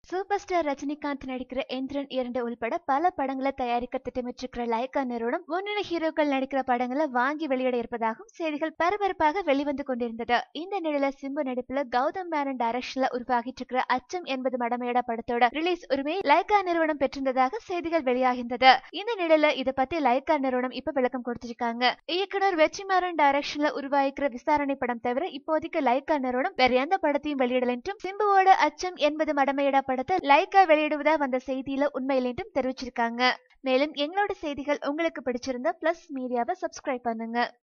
super star Rajinikanth நடிக்கிற எந்திரன் இரண்டு உள்பட பல படங்களை தயாரிக்க திட்டமிட்டிருக்கிற லைகா நிறுவனம் முன்னணி ஹீரோக்கள் நடிக்கிற படங்களை வாங்கி வெளியிட இருப்பதாகவும் செய்திகள் பரபரப்பாக வெளிவந்து கொண்டிருந்தது இந்த நிலையில சிம்பு நடிப்புல கௌதம் மேனன் டைரக்ஷன்ல உருவாகிட்டு இருக்கிற அச்சம் என்பது மடமையட படத்தோட ரிலீஸ் உரிமையை லைகா நிறுவனம் பெற்றிருந்ததாக செய்திகள் வெளியாகின்றது இந்த நிலையில இதை பத்தி லைகா நிறுவனம் இப்ப விளக்கம் கொடுத்திருக்காங்க இயக்குனர் வெற்றிமாறன் டைரக்ஷன்ல உருவாகிக்கிற விசாரணை படம் தவிர இப்போதைக்கு லைகா நிறுவனம் வேற எந்த படத்தையும் வெளியிடல என்றும் சிம்புவோட அச்சம் என்பது மடமையடா படத்தை லைகா வெளியிடுவதா வந்த செய்தியில உண்மையில் என்றும் தெரிவிச்சிருக்காங்க மேலும் எங்களோட செய்திகள் உங்களுக்கு பிடிச்சிருந்தா பிளஸ் மீடியாவை சப்ஸ்கிரைப் பண்ணுங்க